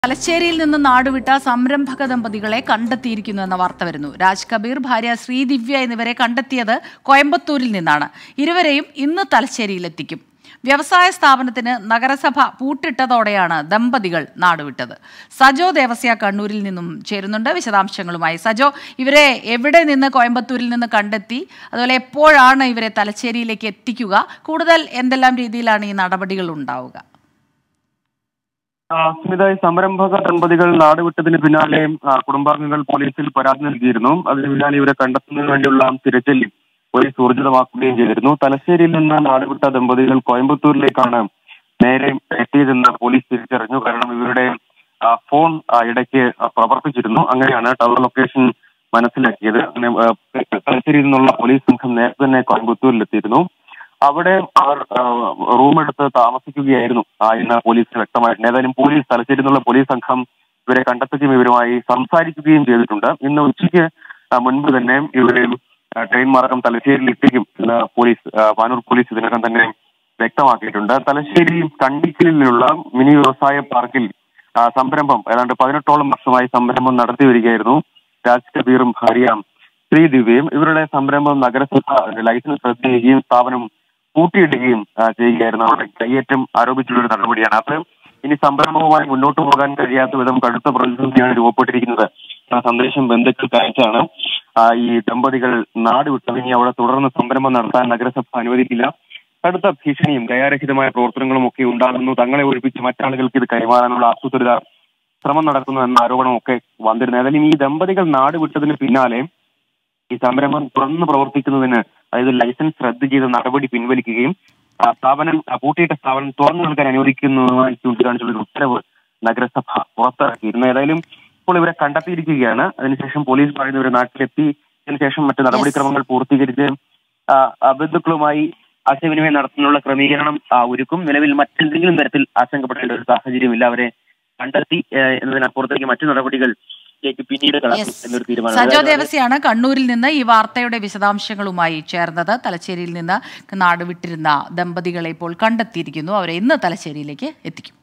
തലശ്ശേരിയിൽ നിന്ന് നാടുവിട്ട സംരംഭക ദമ്പതികളെ കണ്ടെത്തിയിരിക്കുന്നു എന്ന വാർത്ത വരുന്നു രാജ് കബീർ ഭാര്യ ശ്രീദിവ്യ എന്നിവരെ കണ്ടെത്തിയത് കോയമ്പത്തൂരിൽ നിന്നാണ് ഇരുവരെയും ഇന്ന് തലശ്ശേരിയിലെത്തിക്കും വ്യവസായ സ്ഥാപനത്തിന് നഗരസഭ പൂട്ടിട്ടതോടെയാണ് ദമ്പതികൾ നാടുവിട്ടത് സജോ ദേവസ്യ കണ്ണൂരിൽ നിന്നും ചേരുന്നുണ്ട് വിശദാംശങ്ങളുമായി സജോ ഇവരെ എവിടെ നിന്ന് കോയമ്പത്തൂരിൽ നിന്ന് കണ്ടെത്തി അതുപോലെ എപ്പോഴാണ് ഇവരെ തലശ്ശേരിയിലേക്ക് എത്തിക്കുക കൂടുതൽ എന്തെല്ലാം രീതിയിലാണ് ഈ നടപടികൾ ഉണ്ടാവുക ആ, സ്മിത ഈ സംരംഭക ദമ്പതികൾ നാടുവിട്ടതിന് പിന്നാലെ ആ, കുടുംബാംഗങ്ങൾ പോലീസിൽ പരാതി നൽകിയിരുന്നു അതിന് പിന്നാലെ ഇവരെ കണ്ടെത്തുന്നതിന് വേണ്ടിയുള്ള തിരച്ചിൽ പോലീസ് ഊർജിതമാക്കുകയും ചെയ്തിരുന്നു തലശ്ശേരിയിൽ നിന്ന് നാടുവിട്ട ദമ്പതികൾ കോയമ്പത്തൂരിലേക്കാണ് നേരെ എത്തിയതെന്ന് പോലീസ് തിരിച്ചറിഞ്ഞു കാരണം ഇവരുടെ ആ, ഫോൺ ആ, ഇടയ്ക്ക് ആ, പ്രവർത്തിച്ചിരുന്നു അങ്ങനെയാണ് ടവർ ലൊക്കേഷൻ മനസ്സിലാക്കിയത് അങ്ങനെ ആ, തലശ്ശേരിയിൽ നിന്നുള്ള പോലീസ് സംഘം നേരത്തെ തന്നെ കോയമ്പത്തൂരിലെത്തിയിരുന്നു അവിടെ അവർ റൂം എടുത്ത് താമസിക്കുകയായിരുന്നു ആ, എന്ന് പോലീസ് വ്യക്തമായിട്ടുണ്ട് ഏതായാലും പോലീസ് തലശ്ശേരി നിന്നുള്ള പോലീസ് സംഘം ഇവരെ കണ്ടെത്തുകയും ഇവരുമായി സംസാരിക്കുകയും ചെയ്തിട്ടുണ്ട് ഇന്ന് ഉച്ചയ്ക്ക് ആ, മുൻപ് തന്നെ ഇവരെ ആ, ട്രെയിൻ മാർഗം തലശ്ശേരിയിൽ എത്തിക്കും എന്ന് പോലീസ് ആ, പാനൂർ പോലീസ് ഇതിനകം തന്നെ വ്യക്തമാക്കിയിട്ടുണ്ട് തലശ്ശേരി കണ്ടിക്കലിലുള്ള മിനി വ്യവസായ പാർക്കിൽ ആ, സംരംഭം ഏതാണ്ട് പതിനെട്ടോളം വർഷമായി സംരംഭം നടത്തി വരികയായിരുന്നു രാജ് കബീറും ഭാര്യ ശ്രീദിവ്യയും ഇവരുടെ സംരംഭം നഗരസഭ ലൈസൻസ് റദ്ദ് ചെയ്യുകയും സ്ഥാപനം പൂട്ടിയിടുകയും ആ, ചെയ്യുകയായിരുന്നു അവരുടെ കയ്യേറ്റം ആരോപിച്ചുള്ള ഒരു നടപടിയാണ് അത് ഇനി സംരംഭവുമായി മുന്നോട്ട് പോകാൻ കഴിയാത്ത വിധം കടുത്ത പ്രതിസന്ധിയാണ് രൂപപ്പെട്ടിരിക്കുന്നത് ആ സന്ദേശം ബന്ധുക്കൾക്ക് അയച്ചാണ് ആ, ഈ ദമ്പതികൾ നാട് വിട്ടത് ഇനി അവിടെ തുടർന്ന് സംരംഭം നടത്താൻ നഗരസഭ അനുവദിക്കില്ല കടുത്ത ഭീഷണിയും ദയാരഹിതമായ പ്രവർത്തനങ്ങളും ഒക്കെ ഉണ്ടാകുന്നു തങ്ങളെ ഒഴിപ്പിച്ച് മറ്റാളുകൾക്ക് ഇത് കൈമാറാനുള്ള ആസൂത്രിത ശ്രമം നടക്കുന്നു എന്ന ആരോപണമൊക്കെ വന്നിരുന്നു ഏതായാലും ഈ ദമ്പതികൾ നാട് വിട്ടതിന് പിന്നാലെ ഈ സംരംഭം തുറന്നു പ്രവർത്തിക്കുന്നതിന് അതായത് ലൈസൻസ് റദ്ദ് ചെയ്ത നടപടി പിൻവലിക്കുകയും ആ, സ്ഥാപനം ആ, പൂട്ടിയിട്ട സ്ഥാപനം തുറന്നു നൽകാൻ അനുവദിക്കുന്നതുമായി ചൂണ്ടിക്കാണിച്ചുള്ള ഒരു ഉത്തരവ് നഗരസഭ പുറത്തിറക്കിയിരുന്നു ഏതായാലും ഇപ്പോൾ ഇവരെ കണ്ടെത്തിയിരിക്കുകയാണ് അതിനുശേഷം പോലീസ് പറയുന്ന ഇവരെ നാട്ടിലെത്തി അതിനുശേഷം മറ്റ് നടപടിക്രമങ്ങൾ പൂർത്തീകരിച്ച് ആ, ആ, ബന്ധുക്കളുമായി ആശയവിനിമയം നടത്തുന്നതിനുള്ള ക്രമീകരണം ആ, ഒരുക്കും നിലവിൽ മറ്റെന്തെങ്കിലും തരത്തിൽ ആശങ്കപ്പെടേണ്ട ഒരു സാഹചര്യമില്ല അവരെ കണ്ടെത്തി ഏ, എന്നതിനപ്പുറത്തേക്ക് മറ്റു നടപടികളിലേക്ക് പിന്നീട് കടക്കും Yes. എന്നൊരു തീരുമാനം സജോ അതായത് ദേവസ്യാണ് കണ്ണൂരിൽ നിന്ന് ഈ വാർത്തയുടെ വിശദാംശങ്ങളുമായി ചേർന്നത് തലശ്ശേരിയിൽ നിന്ന് നാടുവിട്ടിരുന്ന ദമ്പതികളെ ഇപ്പോൾ കണ്ടെത്തിയിരിക്കുന്നു അവരെ ഇന്ന് തലശ്ശേരിയിലേക്ക് എത്തിക്കും